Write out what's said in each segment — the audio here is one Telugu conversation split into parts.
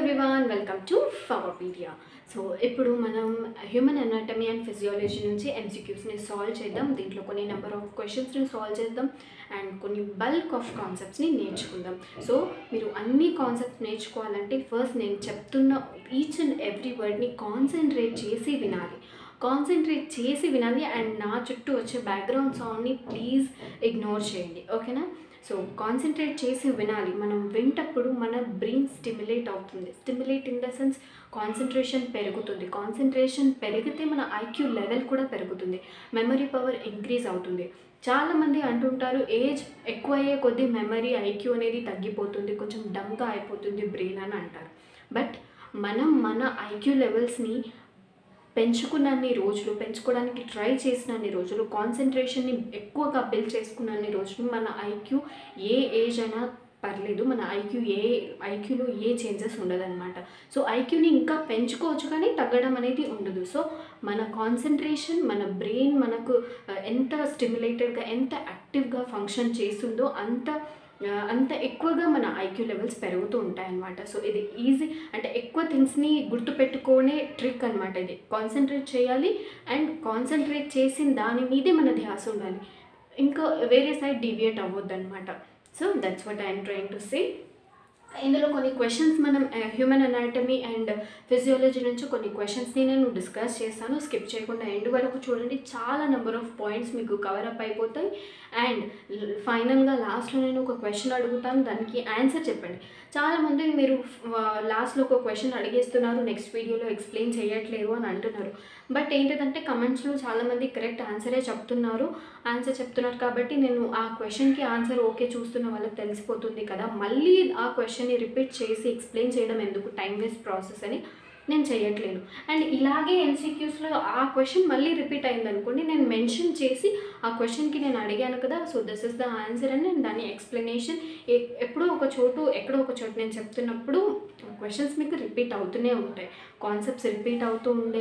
everyone welcome to Pedia so ఇప్పుడు మనం హ్యూమన్ అనాటమీ అండ్ ఫిజియాలజీ నుంచి ఎంసీక్యూస్ని సాల్వ్ చేద్దాం దీంట్లో కొన్ని నెంబర్ ఆఫ్ క్వశ్చన్స్ని సాల్వ్ చేద్దాం అండ్ కొన్ని బల్క్ ఆఫ్ కాన్సెప్ట్స్ని నేర్చుకుందాం సో మీరు అన్ని కాన్సెప్ట్స్ నేర్చుకోవాలంటే ఫస్ట్ నేను చెప్తున్న ఈచ్ అండ్ ఎవ్రీ వర్డ్ని కాన్సన్ట్రేట్ చేసి వినాలి కాన్సన్ట్రేట్ చేసి వినాలి అండ్ నా చుట్టూ వచ్చే బ్యాక్గ్రౌండ్ సౌండ్ని ప్లీజ్ ఇగ్నోర్ చేయండి ఓకేనా సో కాన్సన్ట్రేట్ చేసి వినాలి మనం వింటప్పుడు మన బ్రెయిన్ స్టిమ్యులేట్ అవుతుంది stimulate in the sense concentration పెరుగుతుంది కాన్సన్ట్రేషన్ పెరిగితే మన ఐక్యూ లెవెల్ కూడా పెరుగుతుంది మెమరీ పవర్ ఇంక్రీజ్ అవుతుంది చాలామంది అంటుంటారు ఏజ్ ఎక్కువ అయ్యే కొద్దీ మెమరీ ఐక్యూ అనేది తగ్గిపోతుంది కొంచెం డమ్గా అయిపోతుంది బ్రెయిన్ అని అంటారు బట్ మనం మన ఐక్యూ లెవెల్స్ని పెంచుకున్నన్ని రోజులు పెంచుకోవడానికి ట్రై చేసినన్ని రోజులు కాన్సన్ట్రేషన్ని ఎక్కువగా బిల్డ్ చేసుకున్నన్ని రోజులు మన ఐక్యూ ఏ ఏజ్ అయినా పర్లేదు మన ఐక్యూ ఏ ఐక్యూలో ఏ చేంజెస్ ఉండదన్నమాట సో ఐక్యూని ఇంకా పెంచుకోవచ్చు కానీ తగ్గడం అనేది ఉండదు సో మన కాన్సన్ట్రేషన్ మన బ్రెయిన్ మనకు ఆ, ఎంత స్టిమ్యులేటెడ్గా ఎంత యాక్టివ్గా ఫంక్షన్ చేస్తుందో అంత ఆ, అంత ఎక్కువగా మన ఐక్యూ లెవెల్స్ పెరుగుతూ ఉంటాయన్నమాట సో ఇది ఈజీ అంటే ఎక్కువ థింగ్స్ని గుర్తుపెట్టుకునే ట్రిక్ అనమాట ఇది కాన్సన్ట్రేట్ చేయాలి అండ్ కాన్సన్ట్రేట్ చేసిన దాని మీదే మన ధ్యాస ఉండాలి ఇంకా వేరే సైడ్ డివియేట్ అవ్వద్దు అనమాట so that's what I'm trying to say ఇందులో కొన్ని క్వశ్చన్స్ మనం హ్యూమన్ అనాటమీ అండ్ ఫిజియాలజీ నుంచి కొన్ని క్వశ్చన్స్ని నేను డిస్కస్ చేస్తాను స్కిప్ చేయకుండా ఎండ్ వరకు చూడండి చాలా నెంబర్ ఆఫ్ పాయింట్స్ మీకు కవర్ అప్ అయిపోతాయి అండ్ ఫైనల్గా లాస్ట్లో నేను ఒక క్వశ్చన్ అడుగుతాను దానికి ఆన్సర్ చెప్పండి చాలామంది మీరు లాస్ట్లో ఒక క్వశ్చన్ అడిగేస్తున్నారు నెక్స్ట్ వీడియోలో ఎక్స్ప్లెయిన్ చేయట్లేదు అని అంటున్నారు బట్ ఏంటిదంటే కమెంట్స్లో చాలామంది కరెక్ట్ ఆన్సరే చెప్తున్నారు ఆన్సర్ చెప్తున్నారు కాబట్టి నేను ఆ క్వశ్చన్కి ఆన్సర్ ఓకే చూస్తున్న వాళ్ళకి తెలిసిపోతుంది కదా మళ్ళీ ఆ క్వశ్చన్ని రిపీట్ చేసి ఎక్స్ప్లెయిన్ చేయడం ఎందుకు టైం వేస్ట్ ప్రాసెస్ అని నేను చేయట్లేను అండ్ ఇలాగే ఎంసీక్యూస్లో ఆ క్వశ్చన్ మళ్ళీ రిపీట్ అయింది అనుకోండి నేను మెన్షన్ చేసి ఆ క్వశ్చన్కి నేను అడిగాను కదా so this is the answer అని నేను దాని ఎక్స్ప్లెనేషన్ ఎప్పుడో ఒక చోటు ఎక్కడో ఒక చోటు నేను చెప్తున్నప్పుడు క్వశ్చన్స్ మీకు రిపీట్ అవుతూనే ఉంటాయి కాన్సెప్ట్స్ రిపీట్ అవుతూ ఉండే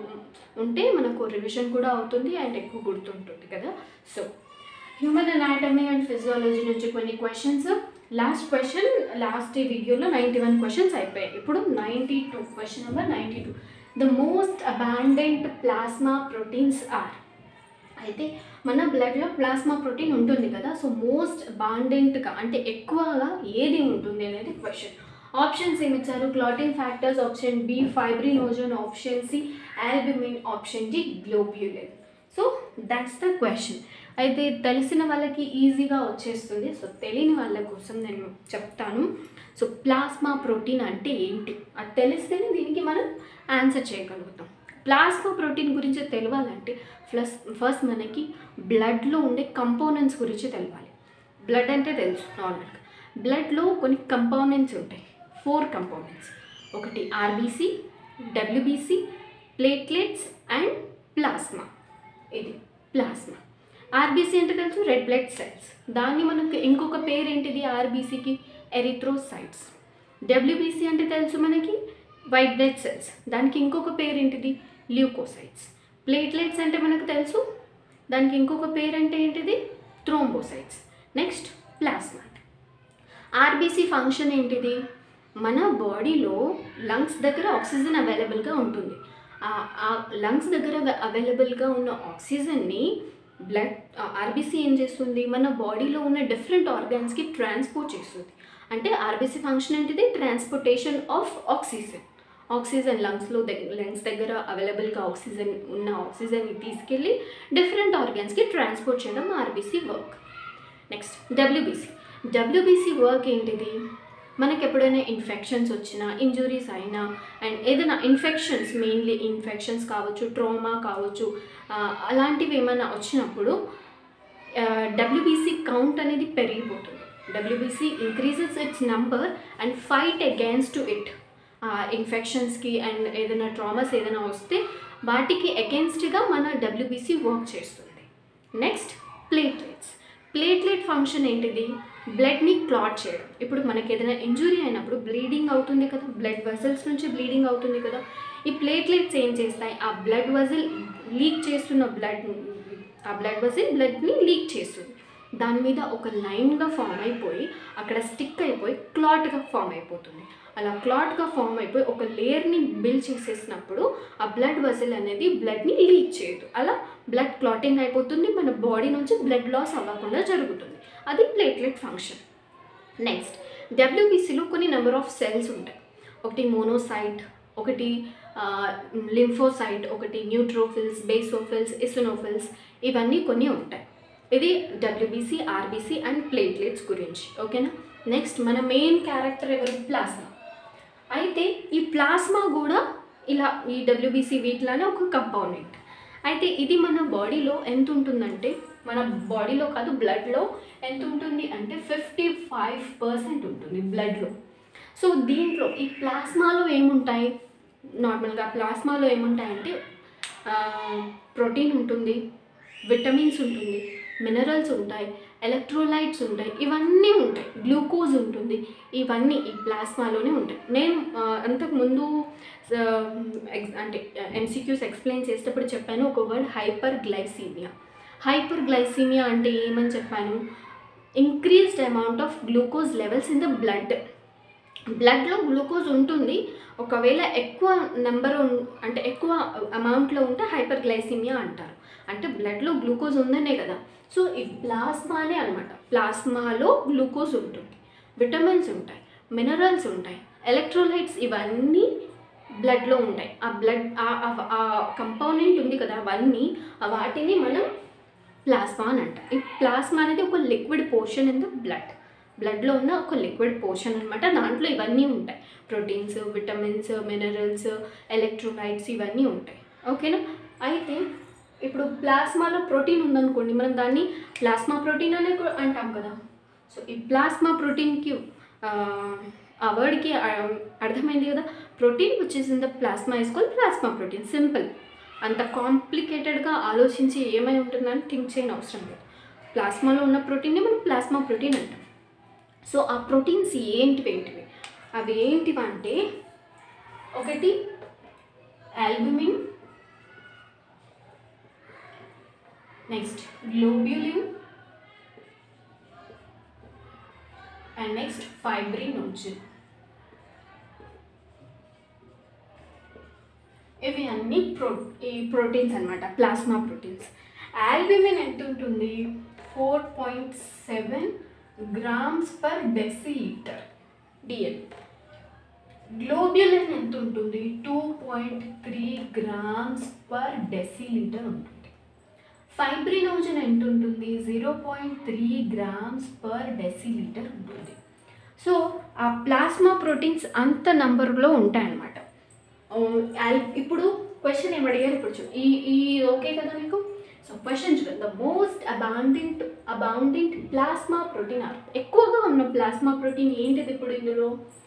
ఉంటే మనకు రివిజన్ కూడా అవుతుంది అండ్ ఎక్కువ గుర్తుంటుంది కదా so human anatomy and physiology నుంచి కొన్ని క్వశ్చన్స్ లాస్ట్ క్వశ్చన్ లాస్ట్ వీడియోలో నైంటీ వన్ క్వశ్చన్స్ అయిపోయాయి ఇప్పుడు ninety two question number ninety two the most abundant plasma proteins are అయితే మన బ్లడ్లో ప్లాస్మా ప్రోటీన్ ఉంటుంది కదా సో మోస్ట్ బాండెంట్గా అంటే ఎక్కువగా ఏది ఉంటుంది అనేది క్వశ్చన్ ఆప్షన్స్ ఏమి ఇచ్చారు clotting factors option B fibrinogen option C albumin option D globulin so that's the question అయితే తెలిసిన వాళ్ళకి ఈజీగా వచ్చేస్తుంది సో తెలియని వాళ్ళ కోసం నేను చెప్తాను సో ప్లాస్మా ప్రోటీన్ అంటే ఏంటి అది తెలిస్తేనే దీనికి మనం ఆన్సర్ చేయగలుగుతాం ప్లాస్మా ప్రోటీన్ గురించి తెలియాలంటే ప్లస్ ఫస్ట్ మనకి బ్లడ్లో ఉండే కంపోనెంట్స్ గురించి తెలవాలి బ్లడ్ అంటే తెలుసు నార్మల్గా బ్లడ్లో కొన్ని కంపోనెంట్స్ ఉంటాయి ఫోర్ కంపోనెంట్స్ ఒకటి RBC WBC platelets and plasma ఇది ప్లాస్మా ఆర్బీసీ అంటే తెలుసు రెడ్ బ్లడ్ సెల్స్ దాన్ని మనకు ఇంకొక పేరు ఏంటిది ఆర్బీసీకి ఎరిథ్రోసైట్స్ డబ్ల్యూబీసీ అంటే తెలుసు మనకి వైట్ బ్లడ్ సెల్స్ దానికి ఇంకొక పేరు ఏంటిది ల్యూకోసైట్స్ ప్లేట్లెట్స్ అంటే మనకు తెలుసు దానికి ఇంకొక పేరు అంటే ఏంటిది thrombocytes next plasma RBC function ఏంటిది మన బాడీలో లంగ్స్ దగ్గర ఆక్సిజన్ అవైలబుల్గా ఉంటుంది ఆ- ఆ లంగ్స్ దగ్గర అవైలబుల్గా ఉన్న ఆక్సిజన్ని బ్లడ్ ఆర్బీసీ ఏం చేస్తుంది మన బాడీలో ఉన్న డిఫరెంట్ ఆర్గాన్స్కి ట్రాన్స్పోర్ట్ చేస్తుంది అంటే ఆర్బీసీ ఫంక్షన్ ఏంటిది ట్రాన్స్పోర్టేషన్ ఆఫ్ ఆక్సిజన్ ఆక్సిజన్ లంగ్స్లో దగ్గర లంగ్స్ దగ్గర అవైలబుల్గా ఆక్సిజన్ ఉన్న ఆక్సిజన్ని తీసుకెళ్ళి డిఫరెంట్ ఆర్గాన్స్కి ట్రాన్స్పోర్ట్ చేయడం RBC work next WBC WBC work ఏంటిది మనకి ఎప్పుడైనా ఇన్ఫెక్షన్స్ వచ్చినా ఇంజురీస్ అయినా అండ్ ఏదైనా ఇన్ఫెక్షన్స్ మెయిన్లీ ఇన్ఫెక్షన్స్ కావచ్చు ట్రోమా కావచ్చు ఆ, అలాంటివి ఏమైనా వచ్చినప్పుడు డబ్ల్యూబీసీ కౌంట్ అనేది పెరిగిపోతుంది WBC increases its number and fight against to it ఇన్ఫెక్షన్స్కి అండ్ ఏదైనా ట్రామాస్ ఏదైనా వస్తే వాటికి అగేన్స్ట్గా మన డబ్ల్యూబీసీ వర్క్ చేస్తుంది నెక్స్ట్ ప్లేట్లెట్స్ ప్లేట్లెట్ ఫంక్షన్ ఏంటిది బ్లడ్ని క్లాట్ చేయడం ఇప్పుడు మనకి ఏదైనా ఇంజురీ అయినప్పుడు బ్లీడింగ్ అవుతుంది కదా బ్లడ్ వెసల్స్ నుంచి బ్లీడింగ్ అవుతుంది కదా ఈ ప్లేట్లెట్స్ ఏం చేస్తాయి ఆ బ్లడ్ వెజల్ లీక్ చేస్తున్న బ్లడ్ ఆ బ్లడ్ వెజల్ బ్లడ్ని లీక్ చేస్తుంది దాని మీద ఒక లైన్గా ఫామ్ అయిపోయి అక్కడ స్టిక్ అయిపోయి క్లాట్గా ఫామ్ అయిపోతుంది అలా క్లాట్గా ఫామ్ అయిపోయి ఒక లేయర్ని బిల్డ్ చేసేసినప్పుడు ఆ బ్లడ్ వెసల్ అనేది బ్లడ్ని లీక్ చేయదు అలా బ్లడ్ క్లాటింగ్ అయిపోతుంది మన బాడీ నుంచి బ్లడ్ లాస్ అవ్వకుండా జరుగుతుంది అది ప్లేట్లెట్ ఫంక్షన్ నెక్స్ట్ డబ్ల్యూబీసీలో కొన్ని నెంబర్ ఆఫ్ సెల్స్ ఉంటాయి ఒకటి మోనోసైట్ ఒకటి లింఫోసైట్ ఒకటి న్యూట్రోఫిల్స్ బేసోఫిల్స్ ఇసోనోఫిల్స్ ఇవన్నీ కొన్ని ఉంటాయి ఇది డబ్ల్యూబీసీ ఆర్బీసీ అండ్ ప్లేట్లెట్స్ గురించి ఓకేనా నెక్స్ట్ మన మెయిన్ క్యారెక్టర్ ఎవరు ప్లాస్మా అయితే ఈ ప్లాస్మా కూడా ఇలా ఈ డబ్ల్యూబీసీ వీటిలోనే ఒక కంపౌండెంట్ అయితే ఇది మన బాడీలో ఎంత ఉంటుందంటే మన బాడీలో కాదు బ్లడ్లో ఎంత ఉంటుంది అంటే ఫిఫ్టీ ఫైవ్ పర్సెంట్ ఉంటుంది బ్లడ్లో సో దీంట్లో ఈ ప్లాస్మాలో ఏముంటాయి నార్మల్గా ప్లాస్మాలో ఏముంటాయంటే ప్రోటీన్ ఉంటుంది విటమిన్స్ ఉంటుంది మినరల్స్ ఉంటాయి ఎలక్ట్రోలైట్స్ ఉంటాయి ఇవన్నీ ఉంటాయి గ్లూకోజ్ ఉంటుంది ఇవన్నీ ఈ ప్లాస్మాలోనే ఉంటాయి నేను ఆ, అంతకుముందు ఆ, ఎక్స్- అంటే ఎంసీక్యూస్ ఎక్స్ప్లెయిన్ చేసేటప్పుడు చెప్పాను ఒక word hyperglycaemia hyperglycaemia అంటే ఏమని చెప్పాను increased amount of glucose levels in the blood బ్లడ్లో గ్లూకోజ్ ఉంటుంది ఒకవేళ ఎక్కువ నెంబర్ అంటే ఎక్కువ అమౌంట్లో ఉంటే హైపర్ గ్లైసిమియా అంటారు అంటే బ్లడ్లో గ్లూకోజ్ ఉందనే కదా సో ఈ ప్లాస్మానే అనమాట ప్లాస్మాలో గ్లూకోజ్ ఉంటుంది విటమిన్స్ ఉంటాయి మినరల్స్ ఉంటాయి ఎలక్ట్రోలైట్స్ ఇవన్నీ బ్లడ్లో ఉంటాయి ఆ బ్లడ్ ఆ కంపౌండెంట్ ఉంది కదా అవన్నీ ఆ వాటిని మనం ప్లాస్మా అని అంటాం ఈ ప్లాస్మా అనేది ఒక liquid portion in the blood బ్లడ్లో ఉన్న ఒక లిక్విడ్ పోర్షన్ అనమాట దాంట్లో ఇవన్నీ ఉంటాయి ప్రోటీన్స్ విటమిన్స్ మినరల్స్ ఎలక్ట్రోలైట్స్ ఇవన్నీ ఉంటాయి ఓకేనా అయితే ఇప్పుడు ప్లాస్మాలో ప్రోటీన్ ఉందనుకోండి మనం దాన్ని ప్లాస్మా ప్రోటీన్ అనే కూడా అంటాం కదా సో ఈ ప్లాస్మా ప్రోటీన్కి ఆ వర్డ్కి అర్థమైంది కదా protein which is in the plasma is call plasma protein simple అంత కాంప్లికేటెడ్గా ఆలోచించి ఏమై ఉంటుందని థింక్ చేయని అవసరం లేదు ప్లాస్మాలో ఉన్న ప్రోటీన్ని మనం ప్లాస్మా ప్రోటీన్ అంటాం సో ఆ ప్రోటీన్స్ ఏంటివి ఏంటివి అవి ఏంటివి అంటే ఒకటి albumin next globulin and next fibrinogen ఇవి అన్ని ప్రో ఈ ప్రోటీన్స్ అనమాట ప్లాస్మా ప్రోటీన్స్ ఆల్బుమిన్ ఎంత ఉంటుంది four point seven grams per decilitre DL globulin ఎంత ఉంటుంది two point three grams per decilitre ఉంటుంది ఫైబ్రినోజన్ ఎంత ఉంటుంది zero point three grams per decilitre ఉంటుంది సో ఆ ప్లాస్మా ప్రోటీన్స్ అంత నంబర్లో ఉంటాయన్నమాట ఆ, ఆల్- ఇప్పుడు క్వశ్చన్ ఏం అడిగారు ఇప్పుడు చూ ఈ ఈ ఓకే కదా మీకు సో క్వశ్చన్ చూడండి the most abundant abundant plasma protein or ఎక్కువగా ఉన్న ప్లాస్మా ప్రోటీన్ ఏంటిది ఇప్పుడు ఇందులో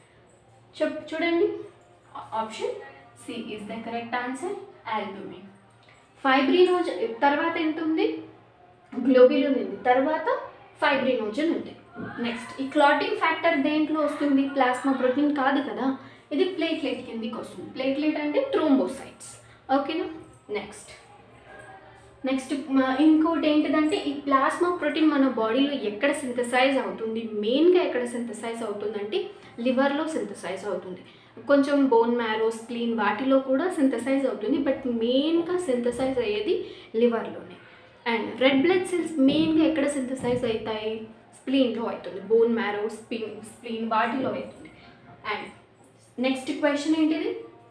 చెప్ చూడండి option C is the correct answer albumin fibrinogen తర్వాత ఎంత ఉంది గ్లోబిలిన్ ఉంది తర్వాత ఫైబ్రినోజన్ ఉంది నెక్స్ట్ ఈ క్లాటింగ్ ఫ్యాక్టర్ దేంట్లో వస్తుంది ప్లాస్మా ప్రోటీన్ కాదు కదా ఇది ప్లేట్లెట్ కిందికి వస్తుంది ప్లేట్లెట్ అంటే థ్రోంబోసైట్స్ ఓకేనా నెక్స్ట్ నెక్స్ట్ ఇంకోటి ఏంటిదంటే ఈ ప్లాస్మా ప్రోటీన్ మన బాడీలో ఎక్కడ సింథసైజ్ అవుతుంది మెయిన్గా ఎక్కడ సింథసైజ్ అవుతుందంటే లివర్లో సింథసైజ్ అవుతుంది కొంచెం బోన్ మ్యారో స్ప్లీన్ వాటిలో కూడా సింథసైజ్ అవుతుంది బట్ మెయిన్గా సింథసైజ్ అయ్యేది లివర్లోనే అండ్ రెడ్ బ్లడ్ సెల్స్ మెయిన్గా ఎక్కడ సింథసైజ్ అవుతాయి స్ప్లీన్లో అవుతుంది బోన్ మ్యారో స్ప్లీన్ స్ప్లీన్ వాటిలో అవుతుంది అండ్ నెక్స్ట్ క్వశ్చన్ ఏంటిది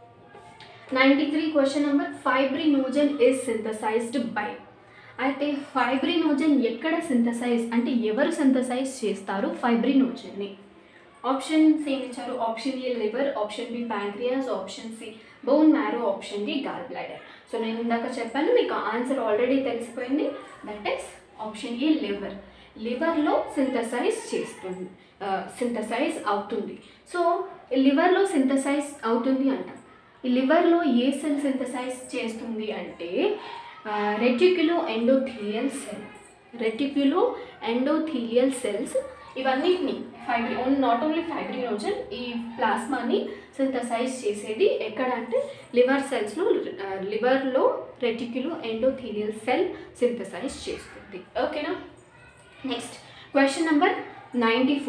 ninety three question number fibrinogen is synthesised by అయితే ఫైబ్రినోజన్ ఎక్కడ సింథసైజ్ అంటే ఎవరు సింథసైజ్ చేస్తారు ఫైబ్రినోజన్ని ఆప్షన్స్ ఏమి ఇచ్చారు option A liver option B pancreas option C bone marrow option D gall bladder so నేను ఇందాక చెప్పాను మీకు ఆన్సర్ ఆల్రెడీ తెలిసిపోయింది that is option A liver లివర్లో సింథసైజ్ చేస్తుంది సింథసైజ్ అవుతుంది సో లివర్లో సింథసైజ్ అవుతుంది అంటాం ఈ లివర్లో ఏ సెల్ సింథసైజ్ చేస్తుంది అంటే reticuloendothelial cell reticuloendothelial cells ఇవన్నిటిని ఫైబ్రి ఓన్ నాట్ ఓన్లీ ఫైబ్రినోజన్ ఈ ప్లాస్మాని సింథసైజ్ చేసేది ఎక్కడ అంటే లివర్ సెల్స్లో లివర్లో రెటిక్యులో ఎండోథీలియల్ సెల్ సింథసైజ్ చేస్తుంది ఓకేనా next question number ninety four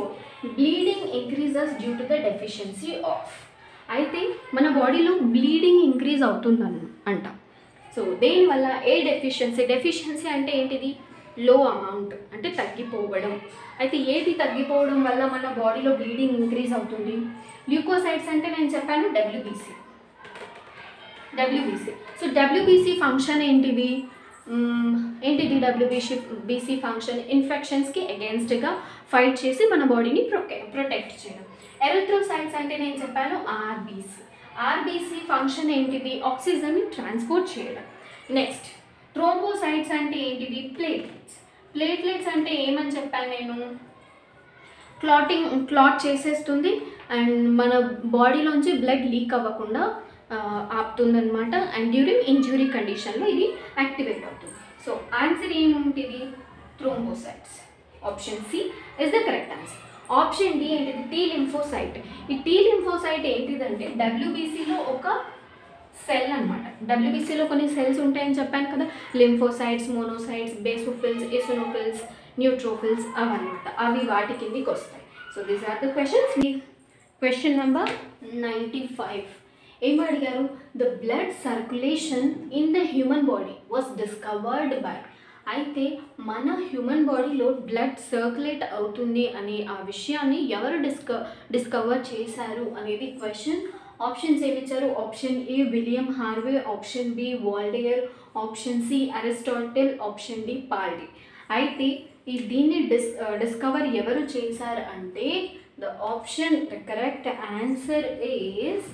bleeding increases due to the deficiency of అయితే మన బాడీలో బ్లీడింగ్ ఇంక్రీజ్ అవుతుందన్ అంట సో దేనివల్ల ఏ డెఫిషియన్సీ డెఫిషియన్సీ అంటే ఏంటిది లో అమౌంట్ అంటే తగ్గిపోవడం అయితే ఏది తగ్గిపోవడం వల్ల మన బాడీలో బ్లీడింగ్ ఇంక్రీజ్ అవుతుంది ల్యూకోసైడ్స్ అంటే నేను చెప్పాను WBC WBC so WBC function ఏంటిది మ్మ్, ఏంటిది డబ్ల్యూబీసీ బీసీ ఫంక్షన్ ఇన్ఫెక్షన్స్కి అగేన్స్ట్గా ఫైట్ చేసి మన బాడీని ప్రొటె ప్రొటెక్ట్ చేయడం ఎరిథ్రోసైట్స్ అంటే నేను చెప్పాను ఆర్బీసీ ఆర్బీసీ ఫంక్షన్ ఏంటిది ఆక్సిజన్ని ట్రాన్స్పోర్ట్ చేయడం నెక్స్ట్ థ్రోంబోసైట్స్ అంటే ఏంటిది ప్లేట్లెట్స్ ప్లేట్లెట్స్ అంటే ఏమని చెప్పాను నేను క్లాటింగ్ క్లాట్ చేసేస్తుంది అండ్ మన బాడీలోంచి బ్లడ్ లీక్ అవ్వకుండా ఆపుతుంది అనమాట అండ్ డ్యూరింగ్ ఇంజురీ కండిషన్లో ఇది యాక్టివేట్ అవుతుంది సో ఆన్సర్ ఏముంటుంది thrombocytes option C is the correct answer option D ఏంటిది టీ లింఫోసైట్ ఈ టీ లింఫోసైట్ ఏంటిదంటే డబ్ల్యూబీసీలో ఒక సెల్ అనమాట డబ్ల్యూబీసీలో కొన్ని సెల్స్ ఉంటాయని చెప్పాను కదా lymphocytes monocytes basophils eosinophils neutrophils అవన్నమాట అవి వాటి కిందికి వస్తాయి so these are the questions question number ninety five ఏం అడిగారు the blood circulation in the human body was discovered by అయితే మన హ్యూమన్ బాడీలో బ్లడ్ సర్క్యులేట్ అవుతుంది అనే ఆ విషయాన్ని ఎవరు డిస్క డిస్కవర్ చేశారు అనేది క్వశ్చన్ ఆప్షన్స్ ఏమి ఇచ్చారు option A William Harvey option B Waldeyer option C Aristotle option D పాల్డి అయితే ఈ దీన్ని డిస్ డిస్కవర్ ఎవరు చేశారు అంటే the option the correct answer is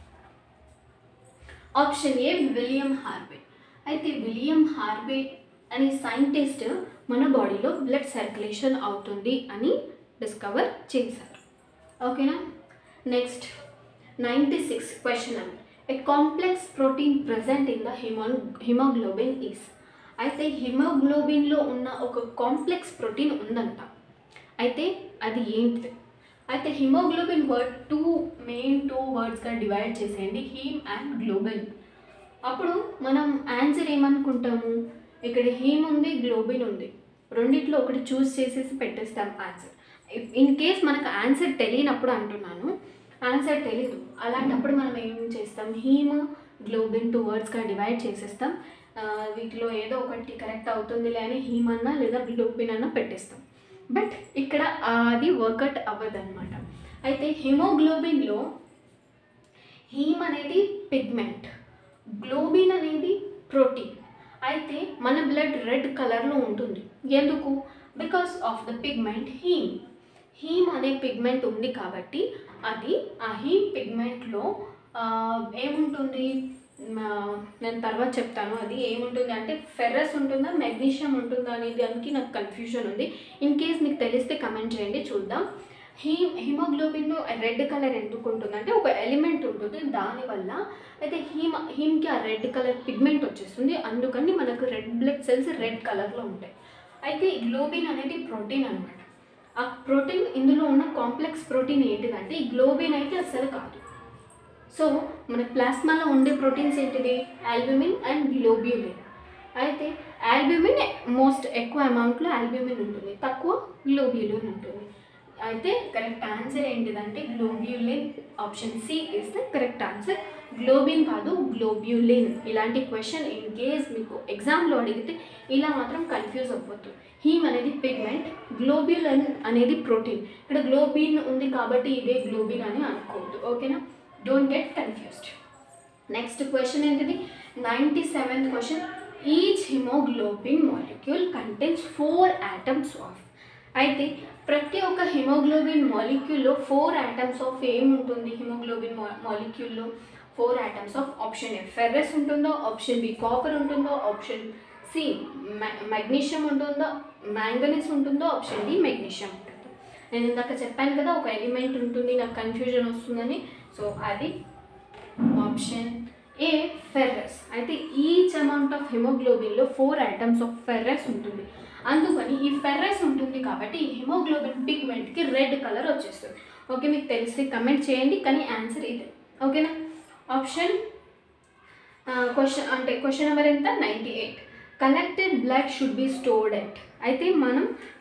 option A William Harvey అయితే విలియం హార్వే అనే సైంటిస్ట్ మన బాడీలో బ్లడ్ సర్క్యులేషన్ అవుతుంది అని డిస్కవర్ చేశారు ఓకేనా next ninety six question number a complex protein present in the హిమో హిమోగ్లోబిన్ ఈస్ అయితే హిమోగ్లోబిన్లో ఉన్న ఒక కాంప్లెక్స్ ప్రోటీన్ ఉందంట అయితే అది ఏంటిది అయితే haemoglobin word two main two వర్డ్స్గా డివైడ్ చేసేయండి హీమ్ అండ్ గ్లోబిన్ అప్పుడు మనం ఆన్సర్ ఏమనుకుంటాము ఇక్కడ హీమ్ ఉంది గ్లోబిన్ ఉంది రెండిట్లో ఒకటి చూస్ చేసేసి పెట్టేస్తాం ఆన్సర్ ఇన్ కేస్ మనకు ఆన్సర్ తెలియనప్పుడు అంటున్నాను ఆన్సర్ తెలీదు అలాంటప్పుడు మనం ఏం చేస్తాం హీమ్ గ్లోబిన్ టూ వర్డ్స్గా డివైడ్ చేసేస్తాం ఆ, వీటిలో ఏదో ఒకటి కరెక్ట్ అవుతుందిలే అని హీమ్ అన్నా లేదా గ్లోబిన్ అన్నా పెట్టేస్తాం బట్ ఇక్కడ అది వర్కౌట్ అవ్వదన్నమాట అయితే హిమోగ్లోబిన్లో హీమ్ అనేది పిగ్మెంట్ గ్లోబిన్ అనేది ప్రోటీన్ అయితే మన బ్లడ్ రెడ్ కలర్లో ఉంటుంది ఎందుకు because of the pigment haem haem అనే పిగ్మెంట్ ఉంది కాబట్టి అది ఆ హీమ్ పిగ్మెంట్లో ఏముంటుంది ఆ, నేను తర్వాత చెప్తాను అది ఏముంటుంది అంటే ఫెర్రస్ ఉంటుందా మెగ్నీషియం ఉంటుందా అనే దానికి నాకు కన్ఫ్యూజన్ ఉంది ఇన్ కేస్ మీకు తెలిస్తే కమెంట్ చేయండి చూద్దాం హీమ్ హిమోగ్లోబిన్ రెడ్ కలర్ ఎందుకు ఉంటుంది అంటే ఒక ఎలిమెంట్ ఉంటుంది దానివల్ల అయితే హీమ్ హీమ్కి ఆ రెడ్ కలర్ పిగ్మెంట్ వచ్చేస్తుంది అందుకని మనకు రెడ్ బ్లడ్ సెల్స్ రెడ్ కలర్లో ఉంటాయి అయితే ఈ గ్లోబిన్ అనేది ప్రోటీన్ అనమాట ఆ ప్రోటీన్ ఇందులో ఉన్న కాంప్లెక్స్ ప్రోటీన్ ఏంటిదంటే ఈ గ్లోబిన్ అయితే అస్సలు కాదు సో మన ప్లాస్మాలో ఉండే ప్రోటీన్స్ ఏంటిది ఆల్బ్యూమిన్ అండ్ గ్లోబ్యులిన్ అయితే ఆల్బ్యూమిన్ మోస్ట్ ఎక్కువ అమౌంట్లో ఆల్బ్యూమిన్ ఉంటుంది తక్కువ గ్లోబ్యులిన్ ఉంటుంది అయితే కరెక్ట్ ఆన్సర్ ఏంటిదంటే globulin option C is the correct answer globin కాదు గ్లోబ్యులిన్ ఇలాంటి క్వశ్చన్ ఇన్ కేస్ మీకు ఎగ్జామ్లో అడిగితే ఇలా మాత్రం కన్ఫ్యూజ్ అవ్వద్దు హీమ్ అనేది పిగ్మెంట్ గ్లోబ్యులిన్ అనేది ప్రోటీన్ ఇక్కడ గ్లోబిన్ ఉంది కాబట్టి ఇదే గ్లోబిన్ అని అనుకోవద్దు ఓకేనా don't get confused next question ఏంటిది ninety seventh question each haemoglobin molecule contains four atoms of అయితే ప్రతి ఒక్క హిమోగ్లోబిన్ మాలిక్యూల్లో ఫోర్ ఆటమ్స్ ఆఫ్ ఏముంటుంది హిమోగ్లోబిన్ మాలిక్యూల్లో four atoms of option A ferrous ఉంటుందో ఆప్షన్ బి కాపర్ ఉంటుందో ఆప్షన్ సి మెగ్నీషియం ఉంటుందో మ్యాంగనీస్ ఉంటుందో ఆప్షన్ డి మెగ్నీషియం ఉంటుందో నేను ఇందాక చెప్పాను కదా ఒక ఎలిమెంట్ ఉంటుంది నాకు కన్ఫ్యూజన్ వస్తుందని సో అది ఆప్షన్ ఏ ఫెర్రస్ అయితే ఈచ్ అమౌంట్ ఆఫ్ హిమోగ్లోబిన్లో ఫోర్ ఐటమ్స్ ఆఫ్ ఫెర్రస్ ఉంటుంది అందుకని ఈ ఫెర్రస్ ఉంటుంది కాబట్టి ఈ హిమోగ్లోబిన్ పిగ్మెంట్కి రెడ్ కలర్ వచ్చేస్తుంది ఓకే మీకు తెలిసి కమెంట్ చేయండి కానీ ఆన్సర్ ఇదే ఓకేనా ఆప్షన్ క్వశ్చన్ అంటే క్వశ్చన్ నెంబర్ ఎంత ninety eight collected blood should be stored at అయితే మనం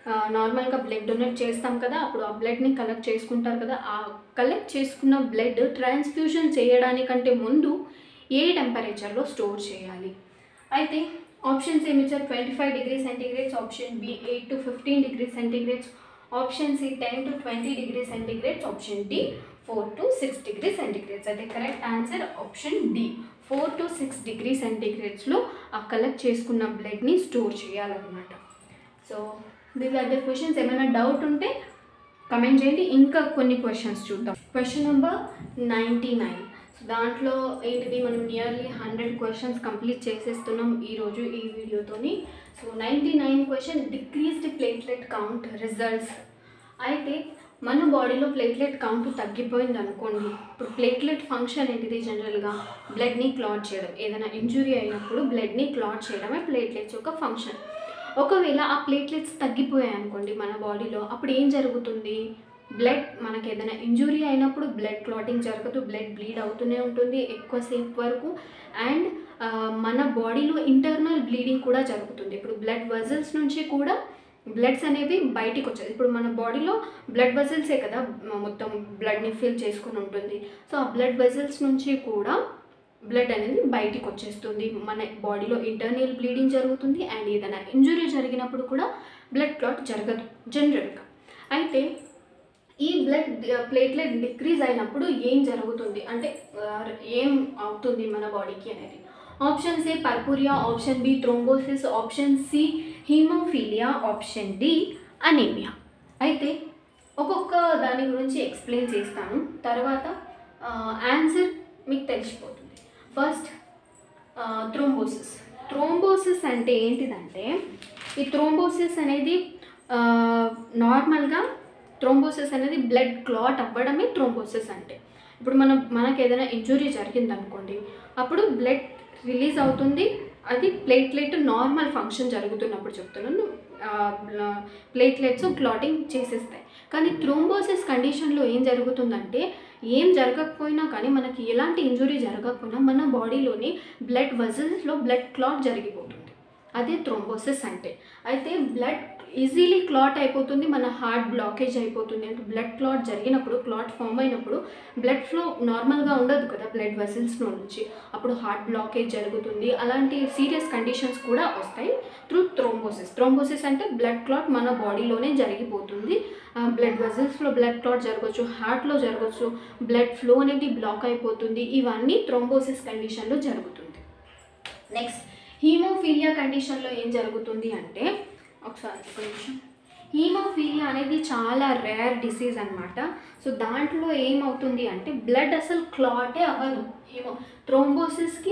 నార్మల్గా బ్లడ్ డొనేట్ చేస్తాం కదా అప్పుడు ఆ బ్లడ్ని కలెక్ట్ చేసుకుంటారు కదా ఆ కలెక్ట్ చేసుకున్న బ్లడ్ ట్రాన్స్ఫ్యూషన్ చేయడానికంటే ముందు ఏ టెంపరేచర్లో స్టోర్ చేయాలి అయితే ఆప్షన్స్ ఏమి ఇచ్చారు twenty five degree centigrades option B eight to fifteen degree centigrades option C ten to twenty degree centigrades option D four to six degree centigrades అయితే correct answer option D four to six degree సెంటీగ్రేడ్స్లో ఆ కలెక్ట్ చేసుకున్న బ్లడ్ని స్టోర్ చేయాలన్నమాట so these are the questions ఏమైనా డౌట్ ఉంటే కమెంట్ చేయండి ఇంకా కొన్ని క్వశ్చన్స్ చూద్దాం question number ninety nine so దాంట్లో ఏంటిది మనం నియర్లీ హండ్రెడ్ క్వశ్చన్స్ కంప్లీట్ చేసేస్తున్నాం ఈరోజు ఈ వీడియోతోని so ninety nine question decreased platelet count results అయితే మన బాడీలో ప్లేట్లెట్ కౌంట్ తగ్గిపోయింది అనుకోండి ఇప్పుడు ప్లేట్లెట్ ఫంక్షన్ ఏంటిది జనరల్గా బ్లడ్ని క్లాట్ చేయడం ఏదైనా ఇంజురీ అయినప్పుడు బ్లడ్ని క్లాట్ చేయడమే ప్లేట్లెట్స్ యొక్క ఫంక్షన్ ఒకవేళ ఆ ప్లేట్లెట్స్ తగ్గిపోయాయి అనుకోండి మన బాడీలో అప్పుడు ఏం జరుగుతుంది బ్లడ్ మనకి ఏదైనా ఇంజురీ అయినప్పుడు బ్లడ్ క్లాటింగ్ జరగదు బ్లడ్ బ్లీడ్ అవుతూనే ఉంటుంది ఎక్కువసేపు వరకు అండ్ మన బాడీలో ఇంటర్నల్ బ్లీడింగ్ కూడా జరుగుతుంది ఇప్పుడు బ్లడ్ వెజల్స్ నుంచి కూడా బ్లడ్స్ అనేవి బయటికి వచ్చేది ఇప్పుడు మన బాడీలో బ్లడ్ వెజల్సే కదా మ- మొత్తం బ్లడ్ని ఫిల్ చేసుకుని ఉంటుంది సో ఆ బ్లడ్ వెజల్స్ నుంచి కూడా బ్లడ్ అనేది బయటికి వచ్చేస్తుంది మన బాడీలో ఇంటర్నల్ బ్లీడింగ్ జరుగుతుంది అండ్ ఏదైనా ఇంజురీ జరిగినప్పుడు కూడా బ్లడ్ క్లాట్ జరగదు జనరల్గా అయితే ఈ బ్లడ్ ప్లేట్లెట్ డిక్రీజ్ అయినప్పుడు ఏం జరుగుతుంది అంటే ఆ, ఏం అవుతుంది మన బాడీకి అనేది option C purpura option B thrombosis option C haemophilia option D anaemia అయితే ఒక్కొక్క దాని గురించి ఎక్స్ప్లెయిన్ చేస్తాను తర్వాత ఆన్సర్ మీకు తెలిసిపోతుంది ఫస్ట్ థ్రోంబోసిస్ థ్రోంబోసిస్ అంటే ఏంటిదంటే ఈ థ్రోంబోసిస్ అనేది నార్మల్గా థ్రోంబోసిస్ అనేది బ్లడ్ క్లాట్ అవ్వడమే థ్రోంబోసిస్ అంటే ఇప్పుడు మనం మనకి ఏదైనా ఇంజురీ జరిగింది అనుకోండి అప్పుడు బ్లడ్ రిలీజ్ అవుతుంది అది ప్లేట్లెట్ నార్మల్ ఫంక్షన్ జరుగుతున్నప్పుడు చెప్తున్నాను ప్లేట్లెట్స్ క్లాటింగ్ చేసేస్తాయి కానీ థ్రోంబోసిస్ కండిషన్లో ఏం జరుగుతుందంటే ఏం జరగకపోయినా కానీ మనకి ఎలాంటి ఇంజురీ జరగకపోయినా మన బాడీలోని బ్లడ్ వజల్స్లో బ్లడ్ క్లాట్ జరిగిపోతుంది అదే థ్రోంబోసిస్ అంటే అయితే బ్లడ్ ఈజీలీ క్లాట్ అయిపోతుంది మన హార్ట్ బ్లాకేజ్ అయిపోతుంది అంటే బ్లడ్ క్లాట్ జరిగినప్పుడు క్లాట్ ఫామ్ అయినప్పుడు బ్లడ్ ఫ్లో నార్మల్గా ఉండదు కదా బ్లడ్ వెసల్స్లో నుంచి అప్పుడు హార్ట్ బ్లాకేజ్ జరుగుతుంది అలాంటి సీరియస్ కండిషన్స్ కూడా వస్తాయి త్రూ థ్రోంబోసిస్ థ్రోంబోసిస్ అంటే బ్లడ్ క్లాట్ మన బాడీలోనే జరిగిపోతుంది బ్లడ్ వెసల్స్లో బ్లడ్ క్లాట్ జరగవచ్చు హార్ట్లో జరగవచ్చు బ్లడ్ ఫ్లో అనేది బ్లాక్ అయిపోతుంది ఇవన్నీ థ్రోంబోసిస్ కండిషన్లో జరుగుతుంది నెక్స్ట్ హీమోఫీలియా కండిషన్లో ఏం జరుగుతుంది అంటే ఒకసారి ఒక నిమిషం హీమోఫీలియా అనేది చాలా రేర్ డిసీజ్ అనమాట సో దాంట్లో ఏమవుతుంది అంటే బ్లడ్ అసలు క్లాటే అవ్వదు హీమో థ్రోంబోసిస్కి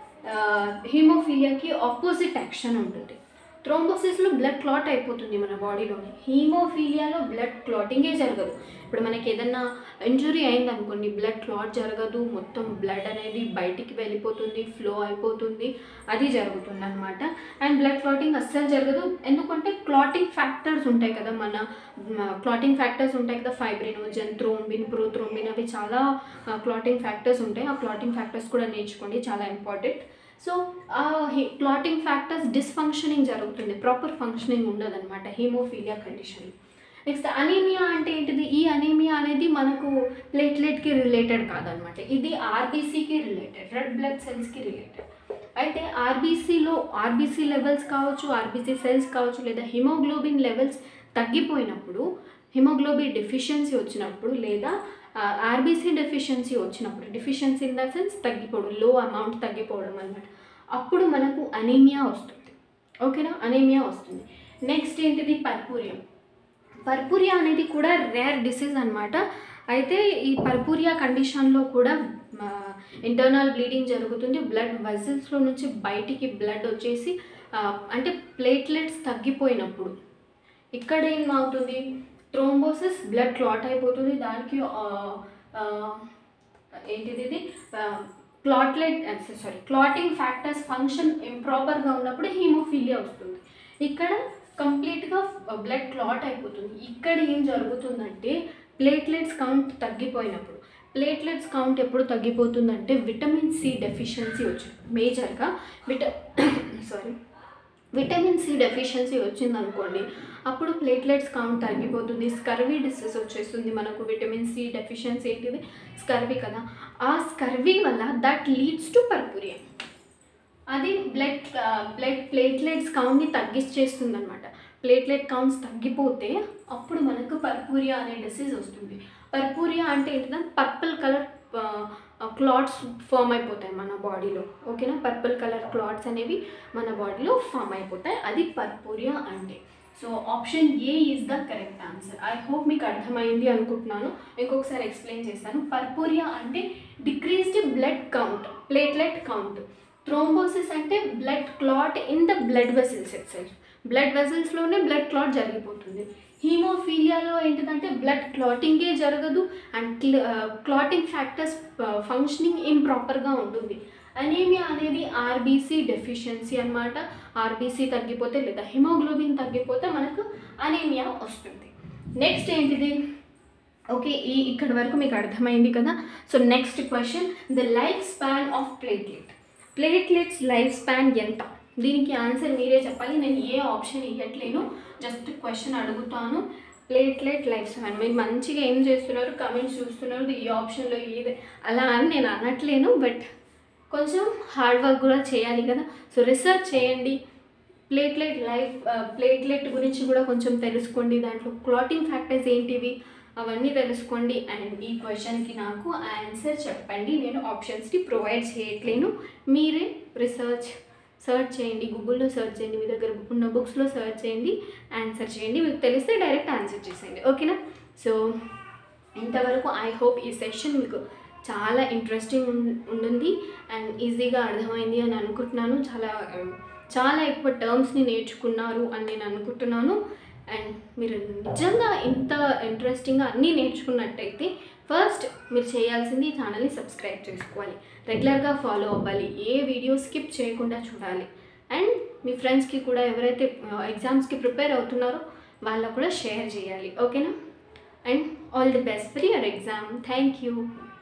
హీమోఫీలియాకి ఆపోజిట్ యాక్షన్ ఉంటుంది థ్రోంబోసిస్లో బ్లడ్ క్లాట్ అయిపోతుంది మన బాడీలోని హీమోఫీలియాలో బ్లడ్ క్లాటింగే జరగదు ఇప్పుడు మనకి ఏదన్నా ఇంజురీ అయింది అనుకోండి బ్లడ్ క్లాట్ జరగదు మొత్తం బ్లడ్ అనేది బయటికి వెళ్ళిపోతుంది ఫ్లో అయిపోతుంది అది జరుగుతుంది అనమాట అండ్ బ్లడ్ క్లాటింగ్ అస్సలు జరగదు ఎందుకంటే క్లాటింగ్ ఫ్యాక్టర్స్ ఉంటాయి కదా మన క్లాటింగ్ ఫ్యాక్టర్స్ ఉంటాయి కదా ఫైబ్రినోజన్ థ్రోంబిన్ ప్రోథ్రోంబిన్ అవి చాలా క్లాటింగ్ ఫ్యాక్టర్స్ ఉంటాయి ఆ క్లాటింగ్ ఫ్యాక్టర్స్ కూడా నేర్చుకోండి చాలా ఇంపార్టెంట్ సో ఆ క్లాటింగ్ ఫ్యాక్టర్స్ డిస్ఫంక్షనింగ్ జరుగుతుంది ప్రాపర్ ఫంక్షనింగ్ ఉండదన్నమాట హీమోఫీలియా కండిషన్ నెక్స్ట్ అనీమియా అంటే ఏంటిది ఈ అనీమియా అనేది మనకు ప్లేట్లెట్కి రిలేటెడ్ కాదనమాట ఇది ఆర్బీసీకి రిలేటెడ్ రెడ్ బ్లడ్ సెల్స్కి రిలేటెడ్ అయితే ఆర్బీసీలో ఆర్బీసీ లెవెల్స్ కావచ్చు ఆర్బీసీ సెల్స్ కావచ్చు లేదా హిమోగ్లోబిన్ లెవెల్స్ తగ్గిపోయినప్పుడు హిమోగ్లోబిన్ డెఫిషియన్సీ వచ్చినప్పుడు లేదా ఆర్బీసీ డెఫిషియన్సీ వచ్చినప్పుడు డెఫిషియన్సీ ఇన్ ద సెన్స్ తగ్గిపోవడం లో అమౌంట్ తగ్గిపోవడం అనమాట అప్పుడు మనకు అనీమియా వస్తుంది ఓకేనా అనీమియా వస్తుంది నెక్స్ట్ ఏంటిది పర్పూరియం పర్పూరియా అనేది కూడా రేర్ డిసీజ్ అనమాట అయితే ఈ పర్పూరియా కండిషన్లో కూడా ఇంటర్నల్ బ్లీడింగ్ జరుగుతుంది బ్లడ్ వెజల్స్లో నుంచి బయటికి బ్లడ్ వచ్చేసి ఆ, అంటే ప్లేట్లెట్స్ తగ్గిపోయినప్పుడు ఇక్కడ ఏమవుతుంది థ్రోంబోసిస్ బ్లడ్ క్లాట్ అయిపోతుంది దానికి ఆ, ఆ, ఏంటిది ఇది clotlet sorry clotting factors function ఇంప్రాపర్గా ఉన్నప్పుడు హీమోఫీలియా వస్తుంది ఇక్కడ కంప్లీట్గా బ్లడ్ క్లాట్ అయిపోతుంది ఇక్కడ ఏం జరుగుతుందంటే ప్లేట్లెట్స్ కౌంట్ తగ్గిపోయినప్పుడు ప్లేట్లెట్స్ కౌంట్ ఎప్పుడు తగ్గిపోతుందంటే విటమిన్ సి డెఫిషియన్సీ వచ్చింది మేజర్గా విట సారీ విటమిన్ సి డెఫిషియన్సీ వచ్చిందనుకోండి అప్పుడు ప్లేట్లెట్స్ కౌంట్ తగ్గిపోతుంది స్కర్వీ డిసీజ్ వచ్చేస్తుంది మనకు విటమిన్ సి డెఫిషియన్సీ ఏంటిది స్కర్వీ కదా ఆ స్కర్వీ వల్ల దట్ లీడ్స్ టు పర్పురియా అది బ్లడ్ బ్లడ్ ప్లేట్లెట్స్ కౌంట్ని తగ్గించేస్తుంది అనమాట ప్లేట్లెట్ కౌంట్స్ తగ్గిపోతే అప్పుడు మనకు పర్పూరియా అనే డిసీజ్ వస్తుంది పర్పూరియా అంటే ఏంటంటే పర్పుల్ కలర్ క్లాట్స్ ఫామ్ అయిపోతాయి మన బాడీలో ఓకేనా పర్పుల్ కలర్ క్లాట్స్ అనేవి మన బాడీలో ఫామ్ అయిపోతాయి అది పర్పూరియా అంటే so option A is the correct answer I hope మీకు అర్థమైంది అనుకుంటున్నాను ఇంకొకసారి ఎక్స్ప్లెయిన్ చేస్తాను పర్పూరియా అంటే decreased blood count platelet count thrombosis అంటే blood clot in the blood vessels itself blood వెసిల్స్లోనే బ్లడ్ క్లాట్ జరిగిపోతుంది హీమోఫీలియాలో ఏంటిదంటే బ్లడ్ క్లాటింగే జరగదు అండ్ క్లాటింగ్ ఫ్యాక్టర్స్ ఫంక్షనింగ్ ఇంప్రాపర్గా ఉంటుంది అనీమియా అనేది ఆర్బీసీ డెఫిషియన్సీ అనమాట ఆర్బీసీ తగ్గిపోతే లేదా హిమోగ్లోబిన్ తగ్గిపోతే మనకు అనీమియా వస్తుంది నెక్స్ట్ ఏంటిది ఓకే ఈ ఇక్కడ వరకు మీకు అర్థమైంది కదా so next question the life span of platelet platelets life span ఎంత దీనికి ఆన్సర్ మీరే చెప్పాలి నేను ఏ ఆప్షన్ ఇవ్వట్లేను జస్ట్ క్వశ్చన్ అడుగుతాను ప్లేట్లెట్ లైఫ్ స్పాన్ మీరు మంచిగా ఏం చేస్తున్నారు కమెంట్స్ చూస్తున్నారు ఈ ఆప్షన్లో ఏది అలా అని నేను అనట్లేను బట్ కొంచెం హార్డ్ వర్క్ కూడా చేయాలి కదా సో రీసెర్చ్ చేయండి ప్లేట్లెట్ లైఫ్ ప్లేట్లెట్ గురించి కూడా కొంచెం తెలుసుకోండి దాంట్లో క్లాటింగ్ ఫ్యాక్టర్స్ ఏంటివి అవన్నీ తెలుసుకోండి అండ్ ఈ క్వశ్చన్కి నాకు ఆన్సర్ చెప్పండి నేను ఆప్షన్స్ని ప్రొవైడ్ చేయట్లేను మీరే రీసెర్చ్ సర్చ్ చేయండి గూగుల్లో సర్చ్ చేయండి మీ దగ్గర ఉన్న బుక్స్లో సర్చ్ చేయండి ఆన్సర్ చేయండి మీకు తెలిస్తే డైరెక్ట్ ఆన్సర్ చేసేయండి ఓకేనా సో ఇంతవరకు ఐ హోప్ ఈ సెషన్ మీకు చాలా ఇంట్రెస్టింగ్ ఉంటుంది అండ్ ఈజీగా అర్థమైంది అని అనుకుంటున్నాను చాలా um, చాలా ఎక్కువ టర్మ్స్ని నేర్చుకున్నారు అని నేను అనుకుంటున్నాను అండ్ మీరు నిజంగా ఇంత ఇంట్రెస్టింగ్గా అన్నీ నేర్చుకున్నట్టయితే ఫస్ట్ మీరు చేయాల్సింది ఈ ఛానల్ని సబ్స్క్రైబ్ చేసుకోవాలి రెగ్యులర్గా ఫాలో అవ్వాలి ఏ వీడియో స్కిప్ చేయకుండా చూడాలి అండ్ మీ ఫ్రెండ్స్కి కూడా ఎవరైతే ఎగ్జామ్స్కి ప్రిపేర్ అవుతున్నారో వాళ్ళకు కూడా షేర్ చేయాలి ఓకేనా and all the best for your exam thank you